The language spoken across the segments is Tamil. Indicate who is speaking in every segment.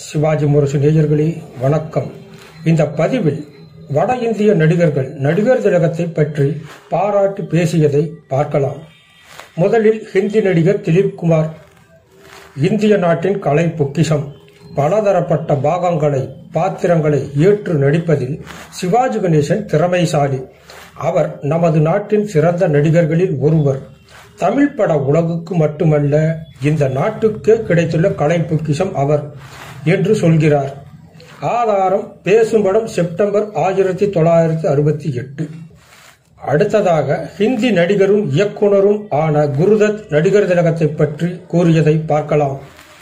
Speaker 1: சிவாஜி முரசு நேயர்களே வணக்கம் இந்த பதிவில் வட இந்திய நடிகர்கள் நடிகர் திலகத்தை பற்றி பாராட்டி பேசியதை பார்க்கலாம் முதலில் ஹிந்தி நடிகர் திலீப் குமார் இந்திய நாட்டின் கலை பொக்கிஷம் பலதரப்பட்ட பாகங்களை பாத்திரங்களை ஏற்று நடிப்பதில் சிவாஜி கணேசன் திறமைசாலி அவர் நமது நாட்டின் சிறந்த நடிகர்களில் ஒருவர் தமிழ் பட உலகுக்கு மட்டுமல்ல இந்த நாட்டுக்கே கிடைத்துள்ள கலை பொக்கிஷம் அவர் என்று சொல்கிறார் ஆதாரம் பேசும் படம் செப்டம்பர் ஆயிரத்தி தொள்ளாயிரத்தி அறுபத்தி எட்டு அடுத்ததாக ஹிந்தி நடிகரும் இயக்குனரும் ஆன குருதத் நடிகர் திலகத்தை பற்றி கூறியதை பார்க்கலாம்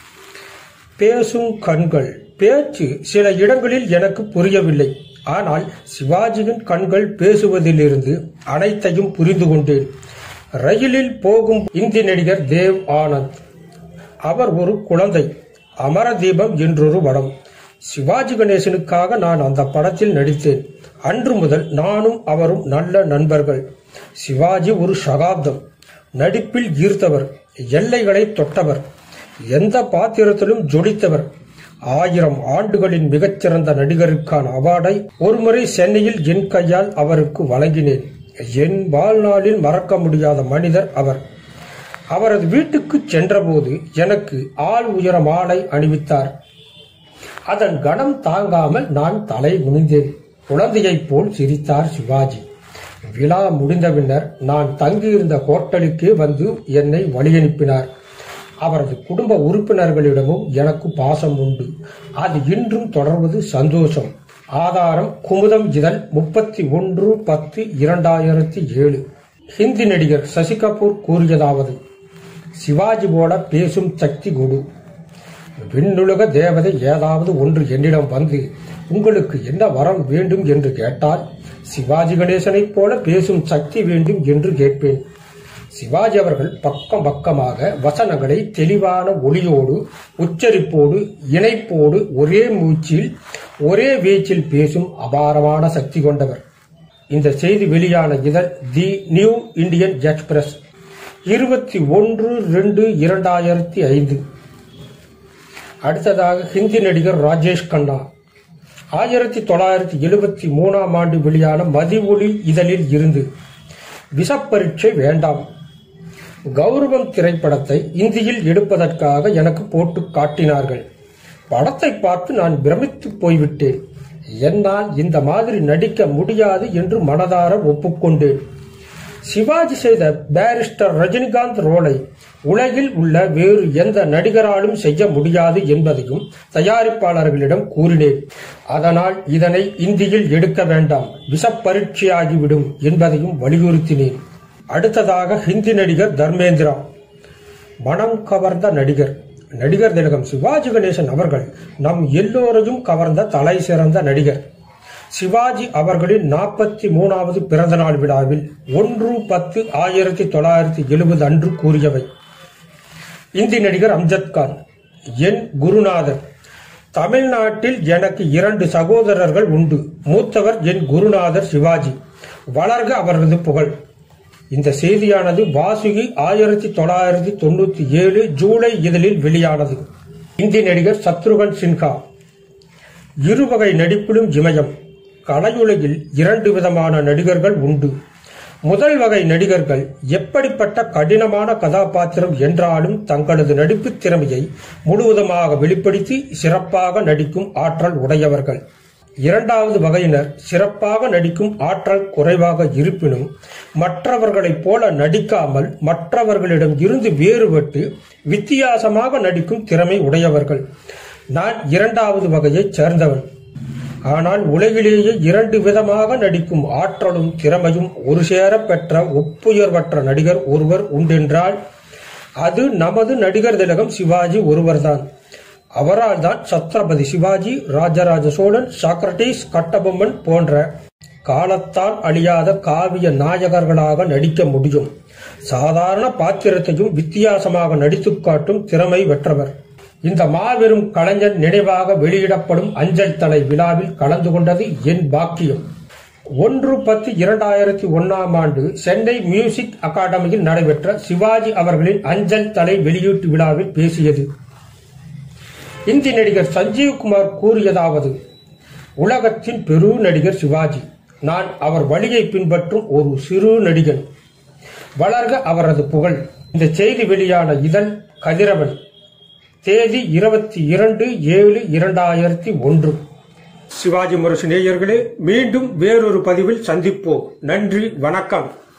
Speaker 1: பேசும் கண்கள் பேச்சு சில இடங்களில் எனக்கு புரியவில்லை ஆனால் சிவாஜியின் கண்கள் பேசுவதிலிருந்து அனைத்தையும் புரிந்து கொண்டேன் ரயிலில் போகும் இந்தி நடிகர் தேவ் ஆனந்த் அவர் ஒரு குழந்தை அமரதீபம் என்றொரு படம் சிவாஜி கணேசனுக்காக நான் அந்த படத்தில் நடித்தேன் அன்று முதல் நானும் அவரும் நல்ல நண்பர்கள் சிவாஜி ஒரு சகாப்தம் நடிப்பில் ஈர்த்தவர் எல்லைகளை தொட்டவர் எந்த பாத்திரத்திலும் ஜொலித்தவர் ஆயிரம் ஆண்டுகளின் மிகச்சிறந்த நடிகருக்கான அவார்டை ஒருமுறை சென்னையில் என் கையால் அவருக்கு வழங்கினேன் என் வாழ்நாளில் மறக்க முடியாத மனிதர் அவர் அவரது வீட்டுக்கு சென்றபோது எனக்கு ஆள் உயர மாலை அணிவித்தார் அதன் கணம் தாங்காமல் நான் தலை குனிந்தேன் குழந்தையைப் போல் சிரித்தார் சிவாஜி விழா முடிந்த பின்னர் நான் தங்கியிருந்த ஹோட்டலுக்கே வந்து என்னை வழியனுப்பினார் அவரது குடும்ப உறுப்பினர்களிடமும் எனக்கு பாசம் உண்டு அது இன்றும் தொடர்வது சந்தோஷம் ஆதாரம் குமுதம் இதழ் முப்பத்தி ஒன்று பத்து இரண்டாயிரத்தி ஏழு ஹிந்தி நடிகர் சசி கபூர் கூறியதாவது சிவாஜி போல பேசும் சக்தி கொடு விண்ணுலக தேவதை ஏதாவது ஒன்று என்னிடம் வந்து உங்களுக்கு என்ன வரம் வேண்டும் என்று கேட்டால் சிவாஜி கணேசனைப் போல பேசும் சக்தி வேண்டும் என்று கேட்பேன் சிவாஜி அவர்கள் பக்கம் பக்கமாக வசனங்களை தெளிவான ஒளியோடு உச்சரிப்போடு இணைப்போடு ஒரே மூச்சில் ஒரே வீச்சில் பேசும் அபாரமான சக்தி கொண்டவர் இந்த செய்தி வெளியான இதழ் தி நியூ இந்தியன் எக்ஸ்பிரஸ் இருபத்தி ஒன்று ரெண்டு இரண்டாயிரத்தி ஐந்து அடுத்ததாக ஹிந்தி நடிகர் ராஜேஷ் கண்ணா ஆயிரத்தி தொள்ளாயிரத்தி எழுபத்தி மூணாம் ஆண்டு வெளியான மதி ஒளி இதழில் இருந்து விஷப்பரீட்சை வேண்டாம் கௌரவம் திரைப்படத்தை இந்தியில் எடுப்பதற்காக எனக்கு போட்டு காட்டினார்கள் படத்தை பார்த்து நான் பிரமித்து போய்விட்டேன் என்னால் இந்த மாதிரி நடிக்க முடியாது என்று மனதார ஒப்புக்கொண்டேன் சிவாஜி செய்த பேரிஸ்டர் ரஜினிகாந்த் ரோலை உலகில் உள்ள வேறு எந்த நடிகராலும் செய்ய முடியாது என்பதையும் தயாரிப்பாளர்களிடம் கூறினேன் அதனால் இதனை இந்தியில் எடுக்க வேண்டாம் விஷப்பரீட்சையாகிவிடும் என்பதையும் வலியுறுத்தினேன் அடுத்ததாக ஹிந்தி நடிகர் தர்மேந்திரா மனம் கவர்ந்த நடிகர் நடிகர் திலகம் சிவாஜி கணேசன் அவர்கள் நம் எல்லோரையும் கவர்ந்த தலை சிறந்த நடிகர் சிவாஜி அவர்களின் நாற்பத்தி மூணாவது பிறந்தநாள் விழாவில் ஒன்று பத்து ஆயிரத்தி தொள்ளாயிரத்தி எழுபது அன்று கூறியவை இந்தி நடிகர் அம்ஜத் கான் என் குருநாதர் தமிழ்நாட்டில் எனக்கு இரண்டு சகோதரர்கள் உண்டு மூத்தவர் என் குருநாதர் சிவாஜி வளர்க அவரது புகழ் இந்த செய்தியானது வாசுகி ஆயிரத்தி தொள்ளாயிரத்தி தொண்ணூத்தி ஏழு ஜூலை இதழில் வெளியானது இந்தி நடிகர் சத்ருகன் சின்ஹா இருவகை நடிப்பிலும் இமயம் கலையுலகில் இரண்டு விதமான நடிகர்கள் உண்டு முதல் வகை நடிகர்கள் எப்படிப்பட்ட கடினமான கதாபாத்திரம் என்றாலும் தங்களது நடிப்பு திறமையை முழுவதுமாக வெளிப்படுத்தி சிறப்பாக நடிக்கும் ஆற்றல் உடையவர்கள் இரண்டாவது வகையினர் சிறப்பாக நடிக்கும் ஆற்றல் குறைவாக இருப்பினும் மற்றவர்களைப் போல நடிக்காமல் மற்றவர்களிடம் இருந்து வேறுபட்டு வித்தியாசமாக நடிக்கும் திறமை உடையவர்கள் நான் இரண்டாவது வகையைச் சேர்ந்தவன் ஆனால் உலகிலேயே இரண்டு விதமாக நடிக்கும் ஆற்றலும் திறமையும் ஒரு சேர பெற்ற ஒப்புயர்வற்ற நடிகர் ஒருவர் உண்டென்றால் அது நமது நடிகர் திலகம் சிவாஜி ஒருவர்தான் அவரால் தான் சத்ரபதி சிவாஜி ராஜராஜ சோழன் சாக்ரட்டிஸ் கட்டபொம்மன் போன்ற காலத்தால் அழியாத காவிய நாயகர்களாக நடிக்க முடியும் சாதாரண பாத்திரத்தையும் வித்தியாசமாக நடித்துக் காட்டும் திறமை பெற்றவர் இந்த மாபெரும் கலைஞர் நினைவாக வெளியிடப்படும் அஞ்சல் தலை விழாவில் கலந்து கொண்டது என் பாக்கியம் ஒன்று பத்து இரண்டாயிரத்தி ஒன்னாம் ஆண்டு சென்னை மியூசிக் அகாடமியில் நடைபெற்ற சிவாஜி அவர்களின் அஞ்சல் தலை வெளியீட்டு விழாவில் பேசியது இந்தி நடிகர் சஞ்சீவ்குமார் கூறியதாவது உலகத்தின் பெரு நடிகர் சிவாஜி நான் அவர் வழியை பின்பற்றும் ஒரு சிறு நடிகன் வளர்க அவரது புகழ் இந்த செய்தி வெளியான இதழ் கதிரவன் தேதி இருபத்தி இரண்டு ஏழு இரண்டாயிரத்தி ஒன்று சிவாஜி முரசு நேயர்களே மீண்டும் வேறொரு பதிவில் சந்திப்போம் நன்றி வணக்கம்